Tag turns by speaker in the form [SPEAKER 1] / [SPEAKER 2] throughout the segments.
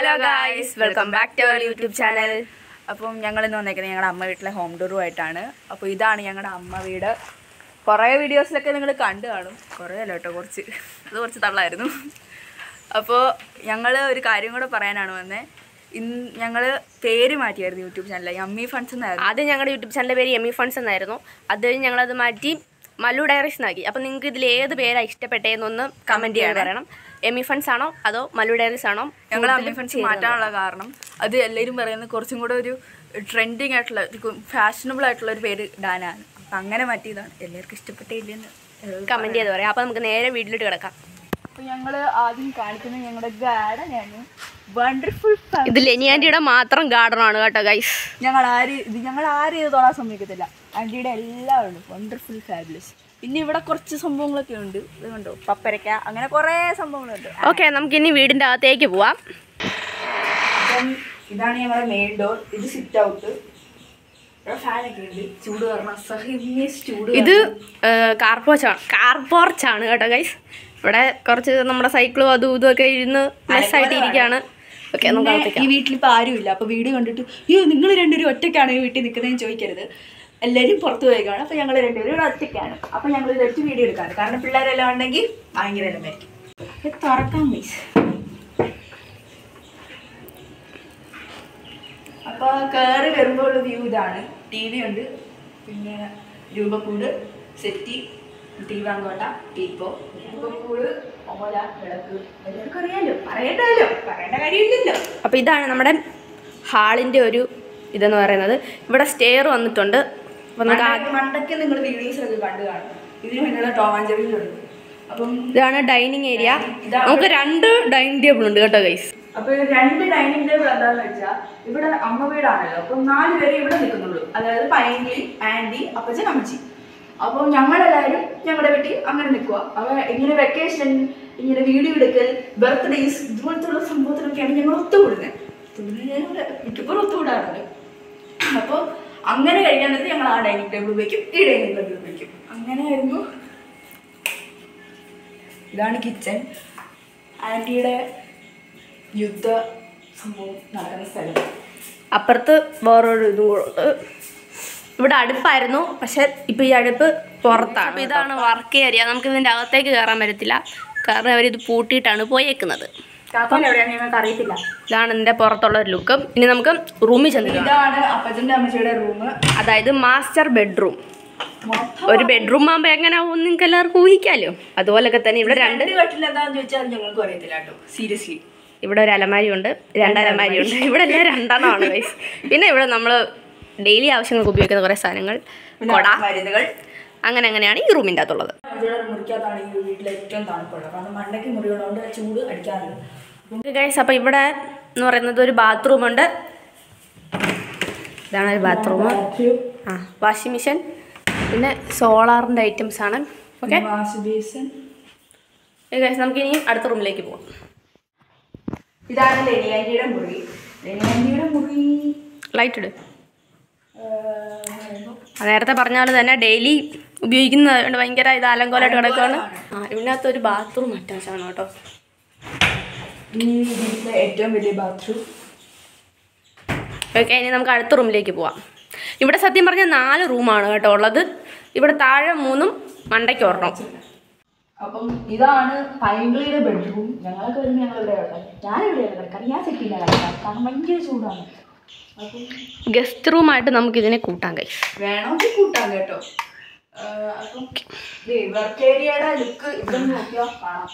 [SPEAKER 1] Hello guys welcome back to our YouTube channel അപ്പം ഞങ്ങൾ ഇന്ന് വന്നേക്കുന്നത് ഞങ്ങളുടെ അമ്മ വീട്ടിലെ ഹോം ടൂറുമായിട്ടാണ് അപ്പോൾ ഇതാണ് ഞങ്ങളുടെ അമ്മ വീട് കുറേ വീഡിയോസിലൊക്കെ നിങ്ങൾ കണ്ടു കാണും കുറേ അല്ല കേട്ടോ കുറച്ച് അത് കുറച്ച് തള്ളായിരുന്നു അപ്പോൾ ഞങ്ങൾ ഒരു കാര്യം കൂടെ പറയാനാണ് വന്നത് ഇന്ന് ഞങ്ങൾ പേര് മാറ്റിയായിരുന്നു യൂട്യൂബ് ചാനലിൽ അമ്മി ഫണ്ട്സ് എന്നായിരുന്നു
[SPEAKER 2] ആദ്യം ഞങ്ങളുടെ യൂട്യൂബ് ചാനലിൻ്റെ പേര് എമി ഫണ്ട്സ് എന്നായിരുന്നു അത് കഴിഞ്ഞ് ഞങ്ങളത് മാറ്റി മല്ലു ഡയറീസ് എന്നാക്കി അപ്പം നിങ്ങൾക്ക് ഇതിൽ ഏത് പേരാണ് ഇഷ്ടപ്പെട്ടതെന്നൊന്ന് കമൻറ്റ് ചെയ്യാൻ പറയണം എമി ഫണ്ട്സ് ആണോ അതോ മല്ലു ഡയറീസ് ആണോ
[SPEAKER 1] ഞങ്ങൾ അമ്മി ഫണ്ട്സ് മാറ്റാനുള്ള കാരണം അത് എല്ലാവരും പറയുന്നത് കുറച്ചും കൂടെ ഒരു ട്രെൻഡിങ് ആയിട്ടുള്ള ഫാഷനബിൾ ആയിട്ടുള്ള ഒരു പേര് ഇടാനാണ് അപ്പം അങ്ങനെ മാറ്റിയതാണ് എല്ലാവർക്കും ഇഷ്ടപ്പെട്ടില്ലെന്ന്
[SPEAKER 2] കമൻറ്റ് ചെയ്ത് പറയാം അപ്പം നമുക്ക് നേരെ വീട്ടിലോട്ട് കിടക്കാം
[SPEAKER 1] അപ്പോൾ ഞങ്ങൾ ആദ്യം കാണിക്കുന്നത് ഞങ്ങളുടെ ഗാർഡനാണ് വണ്ടർഫുൾ
[SPEAKER 2] ഇത് ലെനി ആൻറ്റിയുടെ മാത്രം ഗാർഡനാണ് കേട്ടോ ഗൈസ്
[SPEAKER 1] ഞങ്ങൾ ആര് ഇത് ഞങ്ങൾ ആരും ഇത് തൊടാൻ സമ്മതിക്കത്തില്ല ആൻറ്റിയുടെ എല്ലാം ഉണ്ട് വണ്ടർഫുൾ ഫാബുലസ് പിന്നെ ഇവിടെ കുറച്ച് സംഭവങ്ങളൊക്കെ ഉണ്ട് ഇത് കണ്ടോ പപ്പരക്ക അങ്ങനെ കുറേ സംഭവങ്ങളുണ്ട്
[SPEAKER 2] ഓക്കെ നമുക്കിനി വീടിൻ്റെ അകത്തേക്ക് പോവാം
[SPEAKER 1] അപ്പം ഇതാണ് ഞങ്ങളുടെ മെയിൻ ഡോർ ഇത് സിറ്റ് ഔട്ട് ഇവിടെ ഫാനൊക്കെ ഉണ്ട് ചൂട് കാരണം അസഹ്യ ചൂട്
[SPEAKER 2] ഇത് കാർപോച്ചാണ് കാർപോർച്ചാണ് കേട്ടോ ഗൈസ് ഇവിടെ കുറച്ച് നമ്മുടെ സൈക്കിളും അതും ഇതും ഒക്കെ ഇരുന്ന് മെസ്സായിട്ട് ഇരിക്കുകയാണ് ഓക്കെ നമുക്ക്
[SPEAKER 1] പിന്നെ
[SPEAKER 2] അകത്തേക്ക്
[SPEAKER 1] ഈ വീട്ടിൽ ഇപ്പോൾ ആരുമില്ല അപ്പോൾ വീട് കണ്ടിട്ട് അയ്യോ നിങ്ങൾ രണ്ടുപേരും ഒറ്റയ്ക്കാണ് ഈ വീട്ടിൽ നിൽക്കുന്നതെന്ന് ചോദിക്കരുത് എല്ലാവരും പുറത്ത് പോയേക്കാണ് അപ്പോൾ ഞങ്ങൾ രണ്ടുപേരും ഇവിടെ ഒറ്റയ്ക്കാണ് അപ്പോൾ ഞങ്ങൾ ഇതെടുത്ത് വീഡിയോ എടുക്കാറ് കാരണം പിള്ളേരെല്ലാം ഉണ്ടെങ്കിൽ ഭയങ്കര എലമായിരിക്കും ഇത് തുറക്കാം മീസ് അപ്പോൾ കയറി വരുമ്പോൾ ഉള്ള വ്യൂ ഇതാണ് ടി വി ഉണ്ട് പിന്നെ രൂപക്കൂട് സെറ്റി തീവാങ്കോട്ട ടീപ്പോ രൂപക്കൂട് ഓല വിളക്ക് എല്ലാവർക്കും അറിയാലോ പറയണ്ടല്ലോ പറയേണ്ട കാര്യമില്ലല്ലോ
[SPEAKER 2] അപ്പോൾ ഇതാണ് നമ്മുടെ ഹാളിൻ്റെ ഒരു ഇതെന്ന് പറയുന്നത് ഇവിടെ സ്റ്റെയർ വന്നിട്ടുണ്ട് അപ്പോൾ നമുക്ക് ആ-
[SPEAKER 1] മണ്ടയ്ക്ക് മണ്ടയ്ക്ക് നിങ്ങൾ വീഡിയോസിലൊക്കെ കണ്ടു കാണും ഇതിന് വേണ്ടിയുള്ള ടോമാഞ്ചറിയിലുണ്ട് അപ്പം
[SPEAKER 2] ഇതാണ് ഡൈനിങ് ഏരിയ നമുക്ക് രണ്ട് ഡൈനിങ് ടേബിൾ ഉണ്ട് കേട്ടോ ഗൈസ്
[SPEAKER 1] അപ്പൊ ഈ രണ്ട് ഡൈനിങ് ടേബിൾ എന്താന്ന് വെച്ചാൽ ഇവിടെ അമ്മ വീടാണല്ലോ അപ്പം നാല് പേരെ ഇവിടെ നിൽക്കുന്നുള്ളൂ അതായത് പൈങ്കിളി ആന്റി അപ്പച്ചൻ അമ്മച്ചി അപ്പോൾ ഞങ്ങളെല്ലാവരും ഞങ്ങളുടെ വീട്ടിൽ അങ്ങനെ നിൽക്കുക അപ്പൊ ഇങ്ങനെ വെക്കേഷൻ ഇങ്ങനെ വീഡിയോ എടുക്കൽ ബർത്ത്ഡേസ് ഇതുപോലത്തുള്ള സംഭവത്തിലൊക്കെയാണ് ഞങ്ങൾ ഒത്തുകൂടുന്നത് മിക്കപ്പോഴും ഒത്തുകൂടാറുണ്ട് അപ്പോൾ അങ്ങനെ കഴിക്കാൻ നേരത്ത് ഞങ്ങൾ ആ ഡൈനിങ് ടേബിൾ വയ്ക്കും ഈ ഡൈനിങ് ടേബിൾ വയ്ക്കും അങ്ങനെ ആയിരുന്നു ഇതാണ് കിച്ചൺ ആൻറ്റിയുടെ യുദ്ധ സംഭവം നടക്കുന്ന സ്ഥലം
[SPEAKER 2] അപ്പുറത്ത് വേറൊരു ഇതും കൂടെ ഉണ്ട് ഇവിടെ അടുപ്പായിരുന്നു പക്ഷെ ഇപ്പൊ ഈ അടുപ്പ് പുറത്താണ് അപ്പോൾ ഇതാണ് വർക്ക് ഏരിയ നമുക്ക് ഇതിന്റെ അകത്തേക്ക് കയറാൻ പറ്റത്തില്ല കാരണം അവരിത് പൂട്ടിയിട്ടാണ് പോയേക്കുന്നത്
[SPEAKER 1] കാപ്പാൻ എവിടെയാണ് ഞങ്ങൾക്ക് അറിയത്തില്ല
[SPEAKER 2] ഇതാണ് ഇതിന്റെ പുറത്തുള്ള ഒരു ലുക്ക് ഇനി നമുക്ക് റൂമിൽ ചെന്നിട്ട്
[SPEAKER 1] ഇതാണ് അപ്പച്ചൻ്റെ അമ്മച്ചിയുടെ റൂം
[SPEAKER 2] അതായത് മാസ്റ്റർ ബെഡ്റൂം ഒരു ബെഡ്റൂം ആകുമ്പോൾ എങ്ങനെ ആവും നിങ്ങൾക്ക് എല്ലാവർക്കും ഊഹിക്കാലോ അതുപോലൊക്കെ തന്നെ ഇവിടെ രണ്ട്
[SPEAKER 1] രണ്ട് കട്ടിൽ എന്താണെന്ന് ചോദിച്ചാൽ അത് ഞങ്ങൾക്കും അറിയത്തില്ല കേട്ടോ സീരിയസ്ലി
[SPEAKER 2] ഇവിടെ ഒരു അലമാരി ഉണ്ട് രണ്ട് അലമാരി ഉണ്ട് ഇവിടെ എല്ലാം രണ്ടെണ്ണമാണ് guys. പിന്നെ ഇവിടെ നമ്മൾ ഡെയിലി ആവശ്യങ്ങൾക്ക് ഉപയോഗിക്കുന്ന കുറേ സാധനങ്ങൾ കൊട
[SPEAKER 1] മരുന്നുകൾ
[SPEAKER 2] അങ്ങനെ അങ്ങനെയാണ് ഈ റൂമിൻ്റെ അകത്തുള്ളത്
[SPEAKER 1] ഇവിടെ മുറിക്കകത്താണ് ഈ വീട്ടിലെ ഏറ്റവും തണുപ്പുള്ളത് കാരണം മണ്ടയ്ക്ക് മുറികളോണ്ട് ചൂട് അടിക്കാറുണ്ട്
[SPEAKER 2] ഗൈസ് അപ്പോൾ ഇവിടെ എന്ന് പറയുന്നത് ഒരു ബാത്റൂം ഉണ്ട് ഇതാണ് ഒരു ബാത്റൂം ആ വാഷിംഗ് മെഷീൻ പിന്നെ സോളാറിൻ്റെ ഐറ്റംസ് ആണ് ഓക്കെ
[SPEAKER 1] വാഷ് ബേസിൻ
[SPEAKER 2] ഗൈസ് നമുക്ക് ഇനി അടുത്ത റൂമിലേക്ക് പോകാം
[SPEAKER 1] ഇതാണ് ലെനിയാൻറ്റിയുടെ മുറി ലെനിയാൻറ്റിയുടെ മുറി
[SPEAKER 2] ലൈറ്റ് ഇട്
[SPEAKER 1] ഏഹ്,
[SPEAKER 2] ആ, നേരത്തെ പറഞ്ഞ പോലെ തന്നെ ഡെയിലി ഉപയോഗിക്കുന്നതുകൊണ്ട് ഭയങ്കര ഇത് അലങ്കോലമായിട്ട് കിടക്കുകയാണ് ആ ഇതിനകത്ത് ഒരു ബാത്റൂം അറ്റാച്ച് ആണ് കേട്ടോ
[SPEAKER 1] ഈ വീട്ടിലെ ഏറ്റവും വലിയ ബാത്റൂം
[SPEAKER 2] ഓക്കെ ഇനി നമുക്ക് അടുത്ത റൂമിലേക്ക് പോവാം ഇവിടെ സത്യം പറഞ്ഞാൽ നാല് റൂമാണ് കേട്ടോ ഉള്ളത് ഇവിടെ താഴെ മൂന്നും മണ്ടയ്ക്ക് ഒരെണ്ണം
[SPEAKER 1] അപ്പം ഇതാണ് പൈങ്കിളിയുടെ ബെഡ്റൂം ഞങ്ങളൊക്കെ വരുമ്പോൾ ഞങ്ങൾ ഇവിടെ കിടക്കാം ഞാൻ എവിടെയാണ് കിടക്കാം ഞാൻ സെറ്റിയില്ല കിടക്കാം കാരണം ഭയങ്കര ചൂടാണ് അപ്പം
[SPEAKER 2] ഗസ്റ്റ് റൂമായിട്ട് നമുക്ക് ഇതിനെ കൂട്ടാൻ കഴിയും
[SPEAKER 1] വേണമെങ്കിൽ കൂട്ടാം കേട്ടോ ആഹ് അപ്പം വർക്ക് ഏരിയയുടെ ലുക്ക് ഇവിടെ നിന്ന് നോക്കിയാൽ കാണാം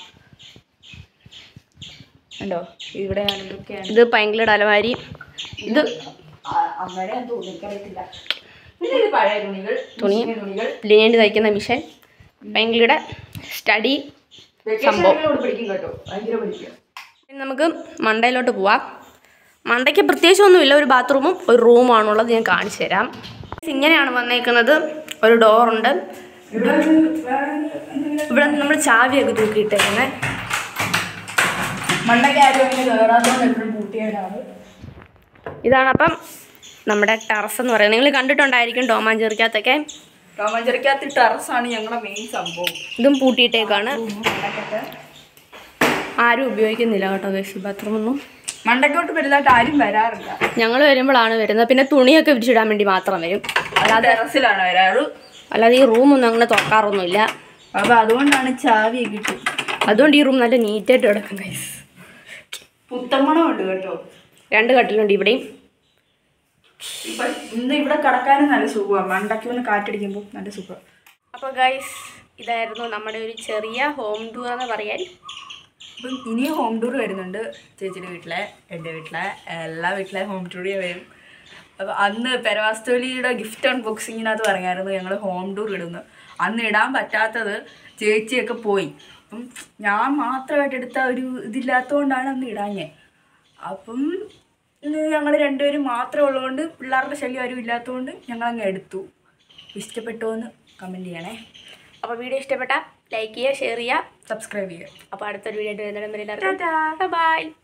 [SPEAKER 1] ഉണ്ടോ ഇവിടെയാണ് ഇതൊക്കെയാണ്
[SPEAKER 2] ഇത് പൈങ്കിളിയുടെ അലമാരി ഇത്
[SPEAKER 1] അമ്മയുടെ എന്തോ എനിക്കറിയത്തില്ല പിന്നെ ഇത് പഴയ തുണികൾ
[SPEAKER 2] തുണി.
[SPEAKER 1] മിഷീൻ തുണികൾ
[SPEAKER 2] ലിനേൻ്റെ തയ്ക്കുന്ന മിഷൻ പൈങ്കിളിയുടെ സ്റ്റഡി
[SPEAKER 1] വെക്കേഷനോട് പിടിക്കും കേട്ടോ ഭയങ്കര പിടിക്കും
[SPEAKER 2] ഇനി നമുക്ക് മണ്ടയിലോട്ട് പോവാം മണ്ടയ്ക്ക് പ്രത്യേകിച്ച് ഒന്നുമില്ല ഒരു ബാത്റൂമും ഒരു റൂമാണുള്ളത് ഞാൻ കാണിച്ചു തരാം ഇങ്ങനെയാണ് വന്നേക്കുന്നത് ഒരു ഡോറുണ്ട്
[SPEAKER 1] ഇവിടെ ഒരു വേറെ എന്തെങ്കിലും
[SPEAKER 2] ഇവിടെ നമ്മൾ ചാവിയൊക്കെ തൂക്കിയിട്ടേക്കുന്നത്
[SPEAKER 1] മണ്ണൊക്കെ ആരും അങ്ങനെ കയറാത്തതുകൊണ്ട് എപ്പോഴും പൂട്ടിയവരാണ്
[SPEAKER 2] ഇതാണ് അപ്പം നമ്മുടെ ടെറസ് എന്ന് പറയുന്നത് നിങ്ങൾ കണ്ടിട്ടുണ്ടായിരിക്കും ടോമാഞ്ചേറിക്കകത്തൊക്കെ
[SPEAKER 1] ടോമഞ്ചറിക്കകത്ത് ടെറസാണ് ഞങ്ങളുടെ മെയിൻ സംഭവം
[SPEAKER 2] ഇതും പൂട്ടിയിട്ടേക്കാണ്
[SPEAKER 1] മണ്ണൊക്കെ
[SPEAKER 2] ആരും ഉപയോഗിക്കുന്നില്ല കേട്ടോ ഗൈസ് ബാത്റൂമൊന്നും
[SPEAKER 1] മണ്ടക്കോട്ട് വലുതായിട്ട് ആരും വരാറില്ല
[SPEAKER 2] ഞങ്ങൾ വരുമ്പോഴാണ് വരുന്നത് പിന്നെ തുണിയൊക്കെ വിരിച്ചിടാൻ വേണ്ടി മാത്രം വരും
[SPEAKER 1] അല്ലാതെ ടെറസിലാണ് വരാറ്
[SPEAKER 2] അല്ലാതെ ഈ റൂമൊന്നും അങ്ങനെ തുറക്കാറൊന്നുമില്ല
[SPEAKER 1] അപ്പൊ അതുകൊണ്ടാണ് ചാവി കിട്ടും
[SPEAKER 2] അതുകൊണ്ട് ഈ റൂം നല്ല നീറ്റായിട്ട് കിടക്കും ഗൈസ്
[SPEAKER 1] പുത്തമ്മണം ഉണ്ട് കേട്ടോ
[SPEAKER 2] രണ്ട് കട്ടിലുണ്ട് ഇവിടെയും
[SPEAKER 1] ഇപ്പൊ ഇന്ന് ഇവിടെ കിടക്കാനും നല്ല സുഖമാണ് മണ്ടയ്ക്ക് ഒന്ന് കാറ്റടിക്കുമ്പോൾ നല്ല സുഖം
[SPEAKER 2] അപ്പോൾ ഗൈസ് ഇതായിരുന്നു നമ്മുടെ ഒരു ചെറിയ ഹോം ടൂർ എന്ന് പറയാൻ
[SPEAKER 1] അപ്പം ഇനിയും ഹോം ടൂർ വരുന്നുണ്ട് ചേച്ചിയുടെ വീട്ടിലെ എൻ്റെ വീട്ടിലെ എല്ലാ വീട്ടിലെ ഹോം ടൂർ വരും അപ്പോൾ അന്ന് പെരവാസ്തോലിയുടെ ഗിഫ്റ്റ് അൺബോക്സിങ്ങിനകത്ത് പറഞ്ഞായിരുന്നു ഞങ്ങൾ ഹോം ടൂർ ഇടുന്നു അന്ന് ഇടാൻ പറ്റാത്തത് ചേച്ചിയൊക്കെ പോയി അപ്പം ഞാൻ മാത്രമായിട്ട് എടുത്ത ഒരു ഇതില്ലാത്തതുകൊണ്ടാണ് അന്ന് ഇടാഞ്ഞേ അപ്പം ഞങ്ങൾ രണ്ടുപേരും മാത്രമേ ഉള്ളതുകൊണ്ട് പിള്ളേരുടെ ശല്യം ആരും ഇല്ലാത്തതുകൊണ്ട് ഞങ്ങൾ അങ്ങ് എടുത്തു ഇഷ്ടപ്പെട്ടോ എന്ന് കമൻറ്റ് ചെയ്യണേ
[SPEAKER 2] അപ്പോൾ വീഡിയോ ഇഷ്ടപ്പെട്ടാൽ ലൈക്ക് ചെയ്യുക ഷെയർ ചെയ്യുക
[SPEAKER 1] സബ്സ്ക്രൈബ് ചെയ്യുക
[SPEAKER 2] അപ്പോൾ അടുത്തൊരു വീഡിയോ ആയിട്ട് വരുന്നിടം വരെ
[SPEAKER 1] ടാറ്റാ.
[SPEAKER 2] ബൈ